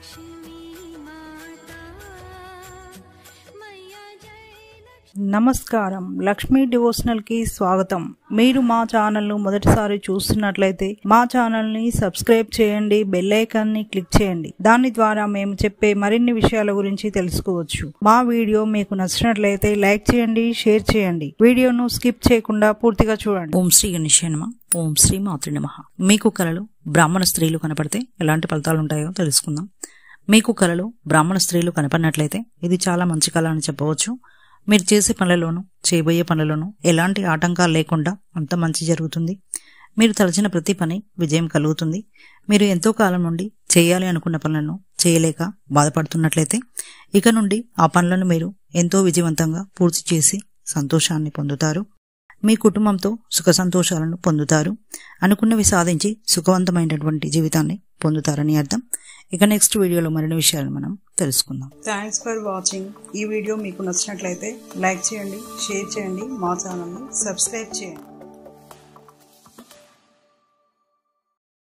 నమస్కారం లక్ష్మీ డివోషనల్ కి స్వాగతం మీరు మా ఛానల్ ను మొదటిసారి చూస్తున్నట్లయితే మా ఛానల్ ని సబ్స్క్రైబ్ చేయండి బెల్ ఐకాన్ ని క్లిక్ చేయండి దాని ద్వారా మేము చెప్పే మరిన్ని విషయాల గురించి తెలుసుకోవచ్చు మా వీడియో మీకు నచ్చినట్లయితే లైక్ చేయండి షేర్ చేయండి వీడియోను స్కిప్ చేయకుండా పూర్తిగా చూడండి ఓం శ్రీ గణేశాయ నమ ఓం శ్రీ మాతృ నమ మీకు కళలు బ్రాహ్మణ స్త్రీలు కనపడితే ఎలాంటి ఫలితాలు ఉంటాయో తెలుసుకుందాం మీకు కళలు బ్రాహ్మణ స్త్రీలు కనపడినట్లయితే ఇది చాలా మంచి కళ అని చెప్పవచ్చు మీరు చేసే పనులలోనూ చేయబోయే పనులను ఎలాంటి ఆటంకాలు లేకుండా అంత మంచి జరుగుతుంది మీరు తలచిన ప్రతి పని విజయం కలుగుతుంది మీరు ఎంతో కాలం నుండి చేయాలి అనుకున్న పనులను చేయలేక బాధపడుతున్నట్లయితే ఇక నుండి ఆ పనులను మీరు ఎంతో విజయవంతంగా పూర్తి చేసి సంతోషాన్ని పొందుతారు మీ కుటుంబంతో సుఖ సంతోషాలను పొందుతారు అనుకున్నవి సాధించి సుఖవంతమైనటువంటి జీవితాన్ని పొందుతారని అర్థం ఇక నెక్స్ట్ వీడియోలో మరిన్ని విషయాలు మనం తెలుసుకుందాం థ్యాంక్స్ ఫర్ వాచింగ్ ఈ వీడియో మీకు నచ్చినట్లయితే లైక్ చేయండి షేర్ చేయండి మా ఛానల్ని సబ్స్క్రైబ్ చేయండి